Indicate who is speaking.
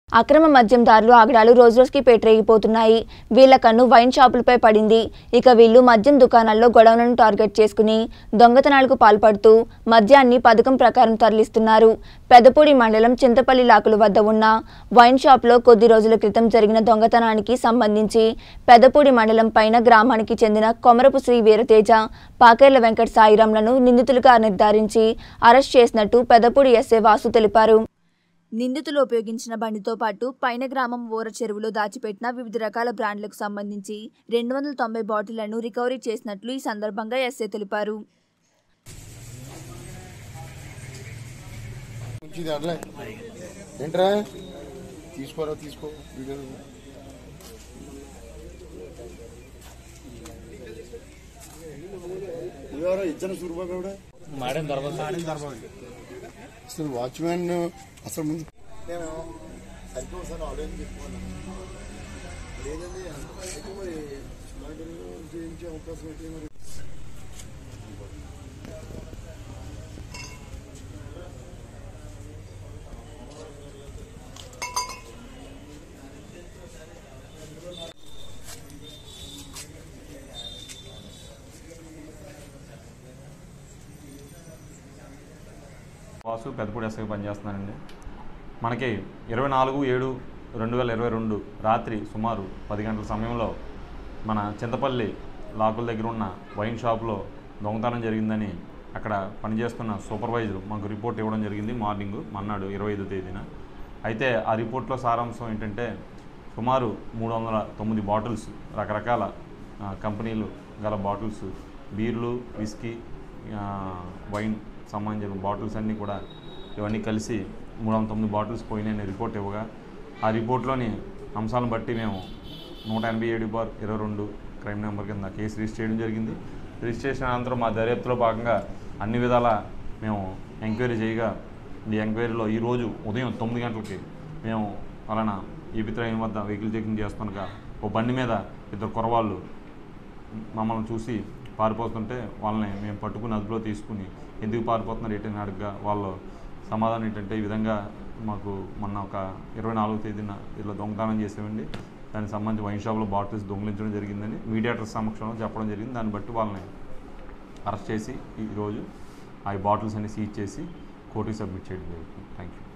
Speaker 1: అక్రమ మద్యం దారులు ఆగడాలు రోజురోజుకి పేటరేగిపోతున్నాయి వీళ్ల కన్ను వైన్ షాపులపై పడింది ఇక వీళ్ళు మద్యం దుకాణాల్లో గొడవలను టార్గెట్ చేసుకుని దొంగతనాలకు పాల్పడుతూ మద్యాన్ని పథకం ప్రకారం తరలిస్తున్నారు పెదపూడి మండలం చింతపల్లి లాకుల వద్ద ఉన్న వైన్ షాప్లో కొద్ది రోజుల క్రితం జరిగిన దొంగతనానికి సంబంధించి పెదపూడి మండలం పైన గ్రామానికి చెందిన కొమరపు శ్రీ వీరతేజ పాకేర్ల వెంకట సాయిరాంలను నిందితులుగా నిర్ధారించి అరెస్ట్ చేసినట్టు పెదపూడి ఎస్ఏ వాసు తెలిపారు నిందితులు ఉపయోగించిన బండితో పాటు పైన గ్రామం ఊర చెరువులో దాచిపెట్టిన వివిధ రకాల బ్రాండ్లకు సంబంధించి రెండు వందల తొంభై బాటిళ్లను రికవరీ చేసినట్లు ఈ సందర్భంగా ఎస్ఏ తెలిపారు
Speaker 2: మంచిది అట్లే ఏంట్రా తీసుకోరా తీసుకో వీడియో ఇవారా ఇచ్చిన సూర్యబాబు
Speaker 3: మాడేం తర్వాత
Speaker 2: అసలు వాచ్మెన్ అసలు ముందు నేను అయితే ఒకసారి ఆలోచన చెప్పుకున్నాను లేదండి అయితే మరి స్మార్ట్ చేయించే అవకాశం అయితే మరి
Speaker 4: వాసు పెద్దపూడి ఎస్ఐ పనిచేస్తున్నానండి మనకి ఇరవై నాలుగు ఏడు రెండు వేల ఇరవై రెండు రాత్రి సుమారు పది గంటల సమయంలో మన చింతపల్లి లాకుల దగ్గర ఉన్న వైన్ షాప్లో దొంగతనం జరిగిందని అక్కడ పనిచేస్తున్న సూపర్వైజర్ మాకు రిపోర్ట్ ఇవ్వడం జరిగింది మార్నింగ్ మన్నాడు ఇరవై ఐదో తేదీన అయితే ఆ రిపోర్ట్లో సారాంశం ఏంటంటే సుమారు మూడు వందల తొమ్మిది బాటిల్స్ రకరకాల ఆ, కంపెనీలు గల బాటిల్స్ బీర్లు విస్కీ ఆ, వైన్ సంబంధించిన బాటిల్స్ అన్నీ కూడా ఇవన్నీ కలిసి మూడు వందల తొమ్మిది బాటిల్స్ పోయినాయని రిపోర్ట్ ఇవ్వగా ఆ రిపోర్ట్లోని అంశాలను బట్టి మేము నూట ఎనభై ఏడు బార్ ఇరవై రెండు క్రైమ్ నెంబర్ కింద కేసు రిజిస్టర్ చేయడం జరిగింది రిజిస్ట్రేషన్ అనంతరం మా దర్యాప్తులో భాగంగా అన్ని విధాల మేము ఎంక్వైరీ చేయగా ఈ ఎంక్వైరీలో ఈరోజు ఉదయం తొమ్మిది గంటలకి మేము వలన ఈ ట్రైన్ వద్ద వెహికల్ చెకింగ్ చేస్తుండగా ఓ బండి మీద ఇద్దరు కురవాళ్ళు మమ్మల్ని చూసి పారిపోతుంటే వాళ్ళని మేము పట్టుకుని అదుపులో తీసుకుని ఎందుకు పారిపోతున్నారు ఏంటని అడగగా వాళ్ళు సమాధానం ఏంటంటే ఈ విధంగా మాకు మొన్న ఒక ఇరవై నాలుగో తేదీన ఇలా దొంగతనం చేసామండి దానికి సంబంధించి వైన్ షాప్లో బాటిల్స్ దొంగిలించడం జరిగిందని మీడియేటర్ సమక్షంలో చెప్పడం జరిగింది దాన్ని బట్టి వాళ్ళని అరెస్ట్ చేసి ఈరోజు ఆ బాటిల్స్ అన్ని సీజ్ చేసి కోర్టుకి సబ్మిట్ చేయడం జరుగుతుంది థ్యాంక్ యూ